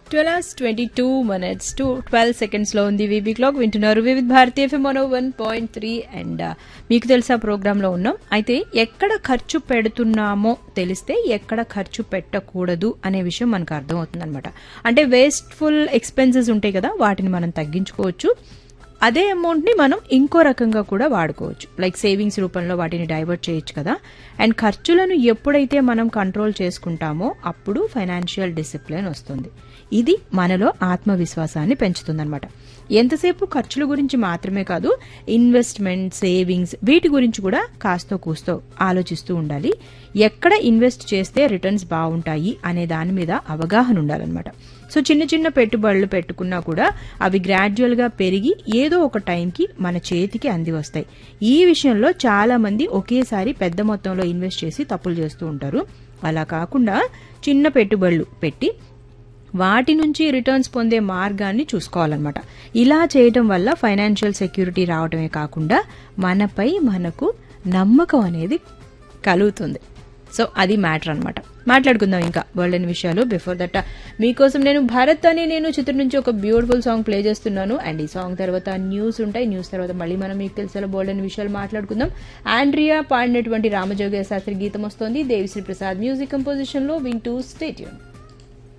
twelve hours twenty two minutes to twelve seconds లో ఉంది VB clock వింటున్నారు Vividh Bharati FM one one point three and మీకు తెలుసా programme లో ఉన్నాం అయితే ఎక్కడ ఖర్చు పెడుతున్నామో తెలిస్తే ఎక్కడ ఖర్చు పెట్టకూడదు అనే విషయం మనకు అర్థమవుతుంది అనమాట అంటే వేస్ట్ఫుల్ ఎక్స్పెన్సెస్ ఉంటాయి కదా వాటిని మనం తగ్గించుకోవచ్చు అదే అమౌంట్ ని మనం ఇంకో రకంగా కూడా వాడుకోవచ్చు లైక్ సేవింగ్స్ రూపంలో వాటిని డైవర్ట్ చేయొచ్చు కదా అండ్ ఖర్చులను ఎప్పుడైతే మనం కంట్రోల్ చేసుకుంటామో అప్పుడు ఫైనాన్షియల్ డిసిప్లిన్ వస్తుంది ఇది మనలో ఆత్మవిశ్వాసాన్ని పెంచుతుందన్నమాట ఎంతసేపు ఖర్చుల గురించి మాత్రమే కాదు ఇన్వెస్ట్మెంట్ సేవింగ్స్ వీటి గురించి కూడా కాస్తో కూస్తో ఆలోచిస్తూ ఉండాలి ఎక్కడ ఇన్వెస్ట్ చేస్తే రిటర్న్స్ బాగుంటాయి అనే దాని మీద అవగాహన ఉండాలన్నమాట సో చిన్న చిన్న పెట్టుబడులు పెట్టుకున్నా కూడా అవి గ్రాడ్యువల్ గా పెరిగి ఏదో ఒక టైంకి మన చేతికి అంది వస్తాయి ఈ విషయంలో చాలా మంది ఒకేసారి పెద్ద మొత్తంలో ఇన్వెస్ట్ చేసి తప్పులు చేస్తూ ఉంటారు అలా కాకుండా చిన్న పెట్టుబడులు పెట్టి వాటి నుంచి రిటర్న్స్ పొందే మార్గాన్ని చూసుకోవాలన్నమాట ఇలా చేయటం వల్ల ఫైనాన్షియల్ సెక్యూరిటీ రావటమే కాకుండా మనపై మనకు నమ్మకం అనేది కలుగుతుంది సో అది మ్యాటర్ అనమాట మాట్లాడుకుందాం ఇంకా వరల్డ్ అని విషయాలు బిఫోర్ దట్ మీకోసం నేను భారత్ అని నేను చిత్రం నుంచి ఒక బ్యూటిఫుల్ సాంగ్ ప్లే చేస్తున్నాను అండ్ ఈ సాంగ్ తర్వాత న్యూస్ ఉంటాయి న్యూస్ తర్వాత మళ్ళీ మనం మీకు తెలిసిన బోల్డ్ అని విషయాలు మాట్లాడుకుందాం ఆండ్రియా పాడినటువంటి రామజోగ శాస్త్రి గీతం వస్తోంది దేవిశ్రీ ప్రసాద్ మ్యూజిక్ కంపోజిషన్ లో వింటూ స్టేట్యూన్